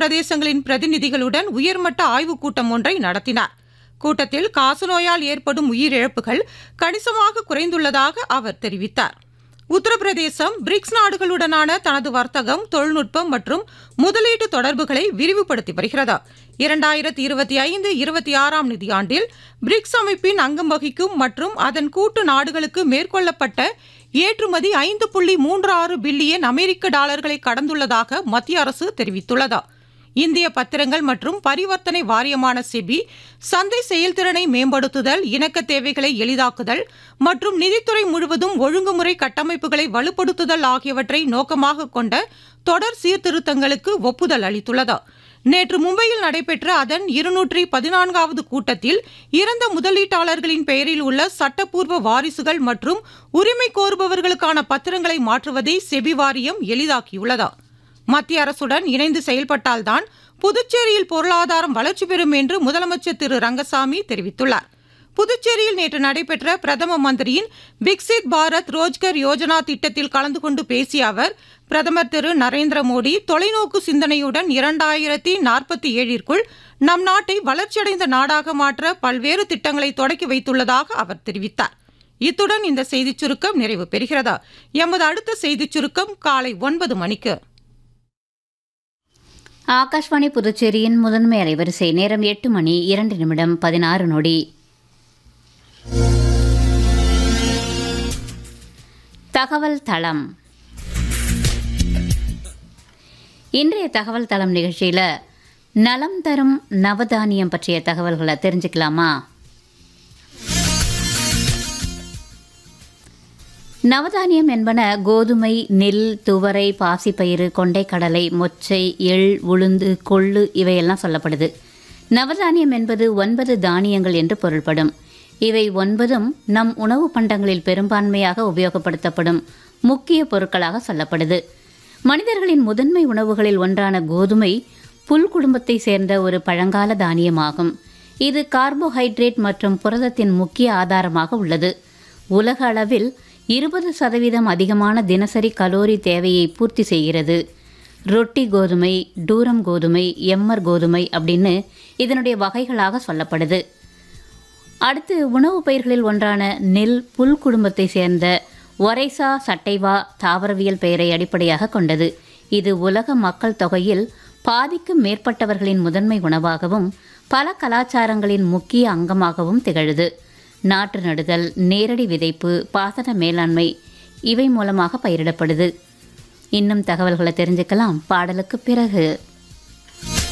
பிரதேசங்களின் பிரதிநிதிகளுடன் உயர்மட்ட ஆய்வுக் கூட்டம் ஒன்றை நடத்தினார் கூட்டத்தில் காசநோயால் ஏற்படும் உயிரிழப்புகள் கணிசமாக குறைந்துள்ளதாக அவர் தெரிவித்தார் உத்தரப்பிரதேசம் பிரிக்ஸ் நாடுகளுடனான தனது வர்த்தகம் தொழில்நுட்பம் மற்றும் முதலீட்டு தொடர்புகளை விரிவுபடுத்தி வருகிறது இரண்டாயிரத்தி இருபத்தி ஐந்து இருபத்தி ஆறாம் நிதியாண்டில் பிரிக்ஸ் அமைப்பின் அங்கம் வகிக்கும் மற்றும் அதன் கூட்டு நாடுகளுக்கு மேற்கொள்ளப்பட்ட ஏற்றுமதி ஐந்து புள்ளி மூன்று ஆறு பில்லியன் அமெரிக்க டாலர்களை கடந்துள்ளதாக மத்திய அரசு தெரிவித்துள்ளது இந்திய பத்திரங்கள் மற்றும் பரிவர்த்தனை வாரியமான செபி சந்தை செயல்திறனை மேம்படுத்துதல் இணக்க தேவைகளை எளிதாக்குதல் மற்றும் நிதித்துறை முழுவதும் ஒழுங்குமுறை கட்டமைப்புகளை வலுப்படுத்துதல் ஆகியவற்றை நோக்கமாக கொண்ட தொடர் சீர்திருத்தங்களுக்கு ஒப்புதல் அளித்துள்ளது நேற்று மும்பையில் நடைபெற்ற அதன் இருநூற்றி பதினான்காவது கூட்டத்தில் இறந்த முதலீட்டாளர்களின் பெயரில் உள்ள சட்டப்பூர்வ வாரிசுகள் மற்றும் உரிமை கோருபவர்களுக்கான பத்திரங்களை மாற்றுவதை செபி வாரியம் எளிதாக்கியுள்ளது மத்திய அரசுடன் இணைந்து செயல்பட்டால்தான் புதுச்சேரியில் பொருளாதாரம் வளர்ச்சி பெறும் என்று முதலமைச்சர் திரு ரங்கசாமி தெரிவித்துள்ளார் புதுச்சேரியில் நேற்று நடைபெற்ற பிரதம மந்திரியின் விக்சித் பாரத் ரோஜ்கர் யோஜனா திட்டத்தில் கலந்து கொண்டு பேசிய அவர் பிரதமர் திரு நரேந்திர மோடி தொலைநோக்கு சிந்தனையுடன் இரண்டாயிரத்தி நாற்பத்தி ஏழிற்குள் நம் நாட்டை வளர்ச்சியடைந்த நாடாக மாற்ற பல்வேறு திட்டங்களை தொடக்கி வைத்துள்ளதாக அவர் தெரிவித்தார் இத்துடன் இந்த செய்திச் சுருக்கம் நிறைவு பெறுகிறது எமது அடுத்த செய்திச் சுருக்கம் காலை ஒன்பது மணிக்கு ஆகாஷ்வாணி புதுச்சேரியின் முதன்மை அலைவரிசை நேரம் எட்டு மணி இரண்டு நிமிடம் பதினாறு நொடி தகவல் தளம் இன்றைய தகவல் தளம் நிகழ்ச்சியில் நலம் தரும் நவதானியம் பற்றிய தகவல்களை தெரிஞ்சுக்கலாமா நவதானியம் என்பன கோதுமை நெல் துவரை பாசிப்பயிறு கொண்டைக்கடலை மொச்சை எள் உளுந்து கொள்ளு இவையெல்லாம் சொல்லப்படுது நவதானியம் என்பது ஒன்பது தானியங்கள் என்று பொருள்படும் இவை ஒன்பதும் நம் உணவு பண்டங்களில் பெரும்பான்மையாக உபயோகப்படுத்தப்படும் முக்கிய பொருட்களாக சொல்லப்படுது மனிதர்களின் முதன்மை உணவுகளில் ஒன்றான கோதுமை புல் குடும்பத்தை சேர்ந்த ஒரு பழங்கால தானியமாகும் இது கார்போஹைட்ரேட் மற்றும் புரதத்தின் முக்கிய ஆதாரமாக உள்ளது உலக அளவில் இருபது சதவீதம் அதிகமான தினசரி கலோரி தேவையை பூர்த்தி செய்கிறது ரொட்டி கோதுமை டூரம் கோதுமை எம்மர் கோதுமை அப்படின்னு இதனுடைய வகைகளாக சொல்லப்படுது அடுத்து உணவு பயிர்களில் ஒன்றான நெல் புல் குடும்பத்தை சேர்ந்த ஒரைசா சட்டைவா தாவரவியல் பெயரை அடிப்படையாக கொண்டது இது உலக மக்கள் தொகையில் பாதிக்கும் மேற்பட்டவர்களின் முதன்மை உணவாகவும் பல கலாச்சாரங்களின் முக்கிய அங்கமாகவும் திகழுது நாற்று நடுதல் நேரடி விதைப்பு பாசன மேலாண்மை இவை மூலமாக பயிரிடப்படுது இன்னும் தகவல்களை தெரிஞ்சுக்கலாம் பாடலுக்கு பிறகு